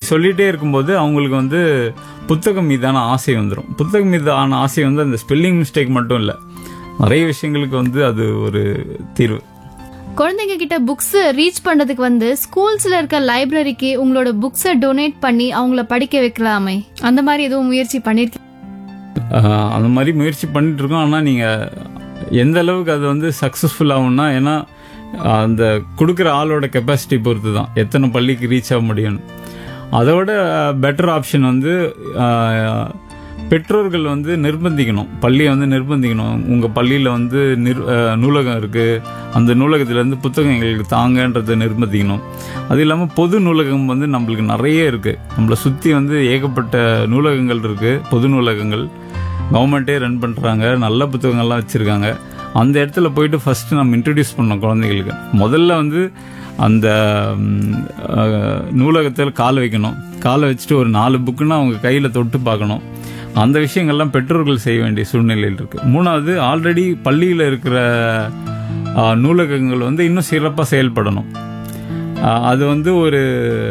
சொல்லிட்டே இருக்கும்போது அவங்களுக்கு வந்து புத்தகம் மீதான ஆசை வந்துடும் புத்தகம் மீதான ஆசை வந்து அந்த ஸ்பெல்லிங் மிஸ்டேக் மட்டும் இல்லை நிறைய விஷயங்களுக்கு வந்து அது ஒரு தீர்வு குழந்தைங்க கிட்ட புக்ஸ் ரீச் பண்றதுக்கு வந்து ஸ்கூல்ஸ்ல இருக்க லைப்ரரிக்கு உங்களோட புக்ஸை டொனேட் பண்ணி அவங்கள படிக்க வைக்கலாமே அந்த மாதிரி எதுவும் முயற்சி பண்ணிருக்கீங்க ஆஹ் அந்த மாதிரி முயற்சி பண்ணிட்டு இருக்கோம் ஆனால் நீங்கள் எந்த அளவுக்கு அது வந்து சக்ஸஸ்ஃபுல் ஆகும்னா ஏன்னா அந்த கொடுக்குற ஆளோட கெப்பாசிட்டி பொறுத்து தான் எத்தனை பள்ளிக்கு ரீச் ஆக முடியும்னு அதோட பெட்டர் ஆப்ஷன் வந்து ஆஹ், பெற்றோர்கள் வந்து நிர்பந்திக்கணும் பள்ளியை வந்து நிர்பந்திக்கணும் உங்கள் பள்ளியில் வந்து நிர் ஆஹ், நூலகம் இருக்குது அந்த நூலகத்திலேருந்து புத்தகம் எங்களுக்கு தாங்கன்றதை நிர்பந்திக்கணும் அது இல்லாமல் பொது நூலகம் வந்து நம்மளுக்கு நிறைய இருக்குது நம்மளை சுற்றி வந்து ஏகப்பட்ட நூலகங்கள் இருக்குது பொது நூலகங்கள் கவர்மெண்ட்டே ரன் பண்ணுறாங்க நல்ல புத்தகங்கள்லாம் வச்சுருக்காங்க அந்த இடத்துல போயிட்டு ஃபஸ்ட்டு நம்ம இன்ட்ரடியூஸ் பண்ணோம் குழந்தைங்களுக்கு முதல்ல வந்து அந்த ம், அஹ், நூலகத்தில் கால் வைக்கணும் காலை வச்சுட்டு ஒரு நாலு புக்குன்னா அவங்க கையில் தொட்டு பார்க்கணும் அந்த விஷயங்கள்லாம் பெற்றோர்கள் செய்ய வேண்டிய சூழ்நிலையில் இருக்குது மூணாவது ஆல்ரெடி பள்ளியில் இருக்கிற அஹ், நூலகங்கள் வந்து இன்னும் சிறப்பாக செயல்படணும் அஹ், அது வந்து ஒரு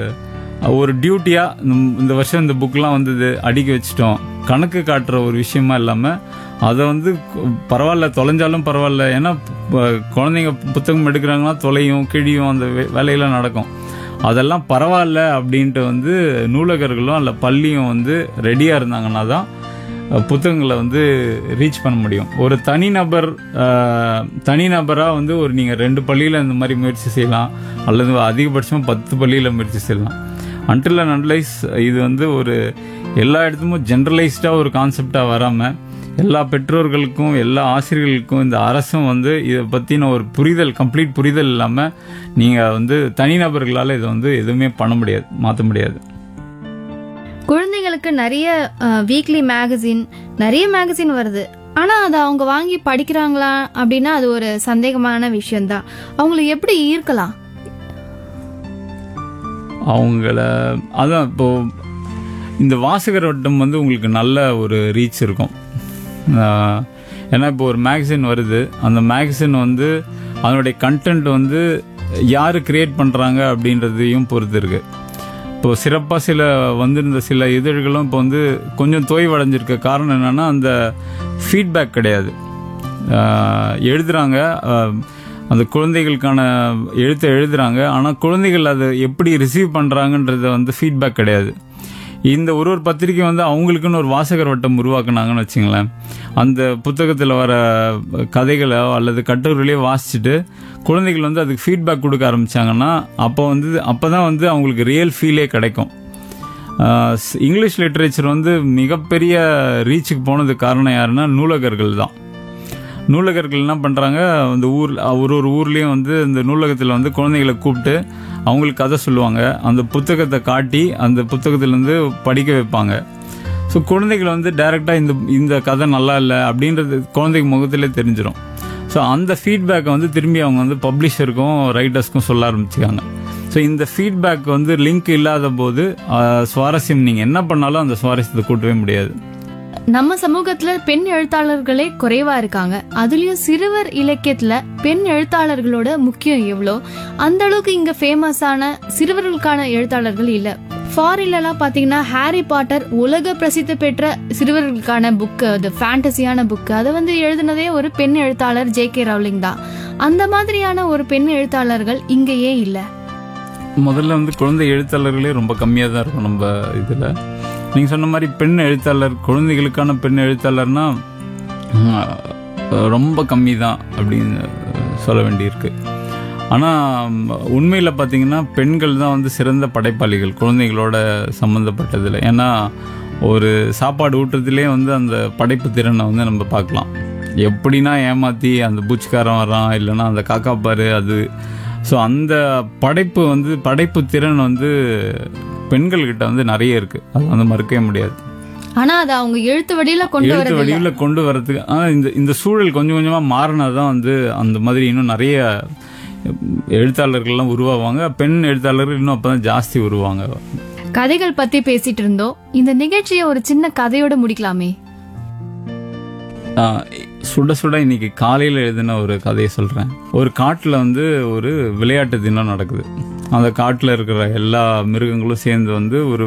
ஒரு டியூட்டியாக இந்த வருஷம் இந்த புக்கெலாம் வந்தது அடுக்கி வச்சிட்டோம் கணக்கு காட்டுற ஒரு விஷயமா இல்லாமல் அதை வந்து கு- பரவாயில்ல தொலைஞ்சாலும் பரவாயில்ல ஏன்னா ப- குழந்தைங்க புத்தகம் எடுக்கிறாங்கன்னா தொலையும் கிழியும் அந்த வே- வேலையெல்லாம் நடக்கும் அதெல்லாம் பரவாயில்ல அப்படின்ட்டு வந்து நூலகர்களும் அல்ல பள்ளியும் வந்து ரெடியாக இருந்தாங்கன்னா தான் அஹ், புத்தகங்களை வந்து ரீச் பண்ண முடியும் ஒரு தனிநபர் அஹ், தனிநபராக வந்து ஒரு நீங்கள் ரெண்டு பள்ளியில் இந்த மாதிரி முயற்சி செய்யலாம் அல்லது அதிகபட்சமாக பத்து பள்ளியில் முயற்சி செய்யலாம் அன்டில் அண்ட் அன்லைஸ் இது வந்து ஒரு எல்லா இடத்துக்கும் ஜென்ரலைஸ்டாக ஒரு கான்செப்டாக வராமல் எல்லா பெற்றோர்களுக்கும் எல்லா ஆசிரியர்களுக்கும் இந்த அரசும் வந்து இதை பற்றின ஒரு புரிதல் கம்ப்ளீட் புரிதல் இல்லாமல் நீங்கள் வந்து தனிநபர்களால் இதை வந்து எதுவுமே பண்ண முடியாது மாற்ற முடியாது குழந்தைங்களுக்கு நிறைய வீக்லி மேகசின் நிறைய மேகசின் வருது ஆனா அதை அவங்க வாங்கி படிக்கிறாங்களா அப்படின்னா அது ஒரு சந்தேகமான விஷயம்தான் அவங்களை எப்படி ஈர்க்கலாம் அவங்கள அதான் இப்போ இந்த வாசகர் வட்டம் வந்து உங்களுக்கு நல்ல ஒரு ரீச் இருக்கும் ஆஹ், ஏன்னா இப்போ ஒரு மேகசின் வருது அந்த மேகசின் வந்து அதனுடைய கண்டென்ட் வந்து யார் கிரியேட் பண்ணுறாங்க அப்படின்றதையும் பொறுத்து இருக்கு இப்போ சிறப்பாக சில வந்திருந்த சில இதழ்களும் இப்போ வந்து கொஞ்சம் தோய்வடைஞ்சிருக்க காரணம் என்னன்னா அந்த ஃபீட்பேக் கிடையாது ஆஹ் எழுதுறாங்க ஆஹ் அந்த குழந்தைகளுக்கான எழுத்தை எழுதுறாங்க ஆனால் குழந்தைகள் அதை எப்படி ரிசீவ் பண்ணுறாங்கன்றத வந்து ஃபீட்பேக் கிடையாது இந்த ஒரு ஒரு பத்திரிக்கை வந்து அவங்களுக்குன்னு ஒரு வாசகர் வட்டம் உருவாக்குனாங்கன்னு வச்சுங்களேன் அந்த புத்தகத்தில் வர கதைகளோ அல்லது கட்டுரைகளையோ வாசிச்சுட்டு குழந்தைகள் வந்து அதுக்கு ஃபீட்பேக் கொடுக்க ஆரம்பிச்சாங்கன்னா அப்போ வந்து அப்போ தான் வந்து அவங்களுக்கு ரியல் ஃபீலே கிடைக்கும் ஆஹ் ஸ்- இங்கிலீஷ் லிட்ரேச்சர் வந்து மிகப்பெரிய ரீச்சுக்கு போனதுக்கு காரணம் யாருன்னா நூலகர்கள் தான் நூலகர்கள் என்ன பண்ணுறாங்க அந்த ஊர் ஒரு ஒரு ஊர்லேயும் வந்து இந்த நூலகத்தில் வந்து குழந்தைகளை கூப்பிட்டு அவங்களுக்கு கதை சொல்லுவாங்க அந்த புத்தகத்தை காட்டி அந்த புத்தகத்திலேருந்து படிக்க வைப்பாங்க ஸோ குழந்தைகள் வந்து டைரெக்டாக இந்த இந்த கதை நல்லா இல்லை அப்படின்றது குழந்தைங்க முகத்திலே தெரிஞ்சிடும் ஸோ அந்த ஃபீட்பேக்கை வந்து திரும்பி அவங்க வந்து பப்ளிஷருக்கும் ரைட்டர்ஸ்க்கும் சொல்ல ஆரம்பிச்சுக்காங்க ஸோ இந்த ஃபீட்பேக் வந்து லிங்க் இல்லாத போது ஆஹ், சுவாரஸ்யம் நீங்கள் என்ன பண்ணாலும் அந்த சுவாரஸ்யத்தை கூட்டவே முடியாது நம்ம சமூகத்துல பெண் எழுத்தாளர்களே குறைவா இருக்காங்க அதுலயும் சிறுவர் இலக்கியத்துல பெண் எழுத்தாளர்களோட முக்கியம் எவ்வளோ அந்த அளவுக்கு இங்க ஃபேமஸான சிறுவர்களுக்கான எழுத்தாளர்கள் இல்ல ஃபாரின்லலாம் பாத்தீங்கன்னா ஹாரி பாட்டர் உலக பிரசித்தி பெற்ற சிறுவர்களுக்கான புக்கு அது ஃபேண்டசியான புக்கு அதை வந்து எழுதினதே ஒரு பெண் எழுத்தாளர் ஜே கே ரவுலிங் தான் அந்த மாதிரியான ஒரு பெண் எழுத்தாளர்கள் இங்க ஏன் இல்லை முதல்ல வந்து குழந்தை எழுத்தாளர்களே ரொம்ப கம்மியாக தான் இருக்கும் நம்ம இதில் நீங்கள் சொன்ன மாதிரி பெண் எழுத்தாளர் குழந்தைகளுக்கான பெண் எழுத்தாளர்னா ம், ரொம்ப கம்மி தான் அப்படின்னு சொல்ல வேண்டியிருக்கு ஆனால் உண்மையில் பார்த்தீங்கன்னா பெண்கள் தான் வந்து சிறந்த படைப்பாளிகள் குழந்தைகளோட சம்மந்தப்பட்டதில் ஏன்னா ஒரு சாப்பாடு ஊட்டுறதுலே வந்து அந்த படைப்பு திறனை வந்து நம்ம பார்க்கலாம் எப்படின்னா ஏமாற்றி அந்த பூச்சிக்காரன் வரான் இல்லைன்னா அந்த காக்கா பாரு அது ஸோ அந்த படைப்பு வந்து படைப்பு திறன் வந்து பெண்கள்கிட்ட வந்து நிறைய இருக்கு அது வந்து மறுக்கவே முடியாது ஆனா அதை அவங்க எழுத்து வடியில கொண்டு எழுத்து வரது இல்ல. வடிவில் கொண்டு வரதுக்கு ஆனால் இந்த இந்த சூழல் கொஞ்சம் கொஞ்சமாக மாறினாதான் வந்து அந்த மாதிரி இன்னும் நிறைய எழுத்தாளர்கள்லாம் உருவாவாங்க பெண் எழுத்தாளர்கள் இன்னும் அப்பதான் ஜாஸ்தி உருவாங்க கதைகள் பத்தி பேசிட்டு இருந்தோம் இந்த நிகழ்ச்சியை ஒரு சின்ன கதையோட முடிக்கலாமே ஆஹ் சுட சுட இன்னைக்கு காலையில் எழுதின ஒரு கதையை சொல்கிறேன் ஒரு காட்டில் வந்து ஒரு விளையாட்டு தினம் நடக்குது அந்த காட்டில் இருக்கிற எல்லா மிருகங்களும் சேர்ந்து வந்து ஒரு